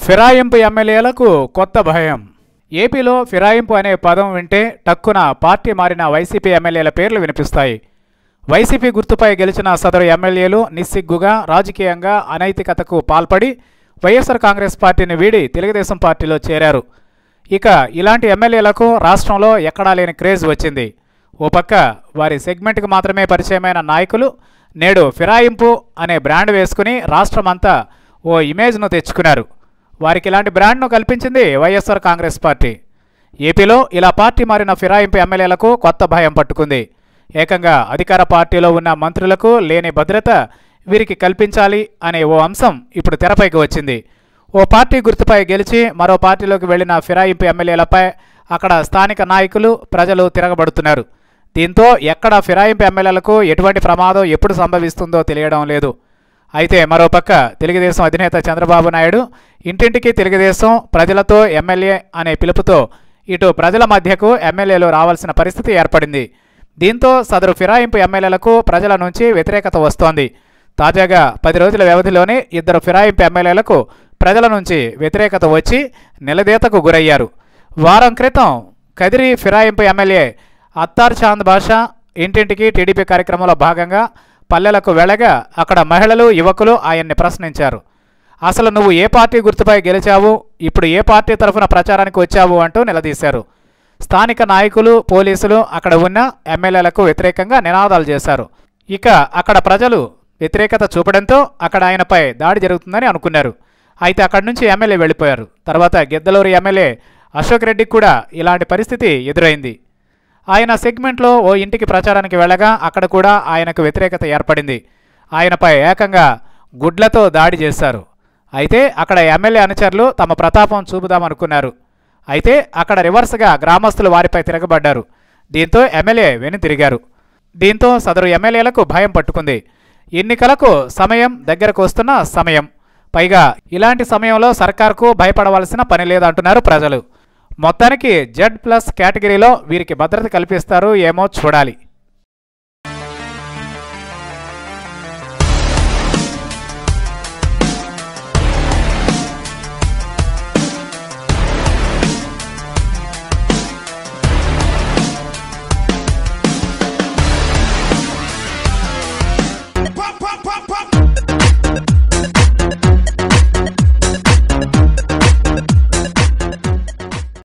ఫిరాయింపు ఎమ్మెల్యేలకు కొత్త భయం ఏపీలో ఫిరాయింపు అనే పదం వింటే టక్కున పార్టీ మారిన వైసీపీ ఎమ్మెల్యేల పేర్లు వినిపిస్తాయి వైసీపీ గుర్తుపై గెలిచిన సదరు ఎమ్మెల్యేలు నిస్సిగ్గుగా రాజకీయంగా అనైతికతకు పాల్పడి వైఎస్ఆర్ కాంగ్రెస్ పార్టీని వీడి తెలుగుదేశం పార్టీలో చేరారు ఇక ఇలాంటి ఎమ్మెల్యేలకు రాష్ట్రంలో ఎక్కడా లేని క్రేజ్ వచ్చింది ఓ పక్క వారి సెగ్మెంట్కి మాత్రమే పరిచయమైన నాయకులు నేడు ఫిరాయింపు అనే బ్రాండ్ వేసుకుని రాష్ట్రమంతా ఓ ఇమేజ్ను తెచ్చుకున్నారు వారికి ఇలాంటి బ్రాండ్ను కల్పించింది వైఎస్ఆర్ కాంగ్రెస్ పార్టీ ఏపీలో ఇలా పార్టీ మారిన ఫిరాయింపు ఎమ్మెల్యేలకు కొత్త భయం పట్టుకుంది ఏకంగా అధికార పార్టీలో ఉన్న మంత్రులకు లేని భద్రత వీరికి కల్పించాలి అనే ఓ అంశం ఇప్పుడు తెరపైకి వచ్చింది ఓ పార్టీ గుర్తుపై గెలిచి మరో పార్టీలోకి వెళ్లిన ఫిరాయింపు ఎమ్మెల్యేలపై అక్కడ స్థానిక నాయకులు ప్రజలు తిరగబడుతున్నారు దీంతో ఎక్కడ ఫిరాయింపు ఎమ్మెల్యేలకు ఎటువంటి ప్రమాదం ఎప్పుడు సంభవిస్తుందో తెలియడం లేదు అయితే మరోపక్క తెలుగుదేశం అధినేత చంద్రబాబు నాయుడు ఇంటింటికి తెలుగుదేశం ప్రజలతో ఎమ్మెల్యే అనే పిలుపుతో ఇటు ప్రజల మధ్యకు ఎమ్మెల్యేలు రావాల్సిన పరిస్థితి ఏర్పడింది దీంతో సదరు ఫిరాయింపు ఎమ్మెల్యేలకు ప్రజల నుంచి వ్యతిరేకత వస్తోంది తాజాగా పది రోజుల వ్యవధిలోనే ఇద్దరు ఫిరాయింపు ఎమ్మెల్యేలకు ప్రజల నుంచి వ్యతిరేకత వచ్చి నిలదీతకు గురయ్యారు వారం క్రితం కదిరి ఫిరాయింపు ఎమ్మెల్యే అత్తార్ చాంద్ బాషా ఇంటింటికి టీడీపీ కార్యక్రమంలో భాగంగా పల్లెలకు వెళ్ళగా అక్కడ మహిళలు యువకులు ఆయన్ని ప్రశ్నించారు అసలు నువ్వు ఏ పార్టీ గుర్తుపై గెలిచావు ఇప్పుడు ఏ పార్టీ తరఫున ప్రచారానికి వచ్చావు అంటూ నిలదీశారు స్థానిక నాయకులు పోలీసులు అక్కడ ఉన్న ఎమ్మెల్యేలకు వ్యతిరేకంగా నినాదాలు చేశారు ఇక అక్కడ ప్రజలు వ్యతిరేకత చూపడంతో అక్కడ ఆయనపై దాడి జరుగుతుందని అనుకున్నారు అయితే అక్కడి నుంచి ఎమ్మెల్యే వెళ్ళిపోయారు తర్వాత గిద్దలూరు ఎమ్మెల్యే అశోక్ రెడ్డికి కూడా ఇలాంటి పరిస్థితి ఎదురైంది ఆయన సెగ్మెంట్లో ఓ ఇంటికి ప్రచారానికి వెళ్ళగా అక్కడ కూడా ఆయనకు వ్యతిరేకత ఏర్పడింది ఆయనపై ఏకంగా గుడ్లతో దాడి చేశారు అయితే అక్కడ ఎమ్మెల్యే అనుచరులు తమ ప్రతాపం చూపుదామనుకున్నారు అయితే అక్కడ రివర్స్గా గ్రామస్తులు వారిపై తిరగబడ్డారు దీంతో ఎమ్మెల్యే వెనుతిరిగారు దీంతో సదరు ఎమ్మెల్యేలకు భయం పట్టుకుంది ఎన్నికలకు సమయం దగ్గరకు వస్తున్న సమయం పైగా ఇలాంటి సమయంలో సర్కార్కు భయపడవలసిన పని లేదంటున్నారు ప్రజలు మొత్తానికి జెడ్ ప్లస్ కేటగిరీలో వీరికి భద్రత కల్పిస్తారు ఏమో చూడాలి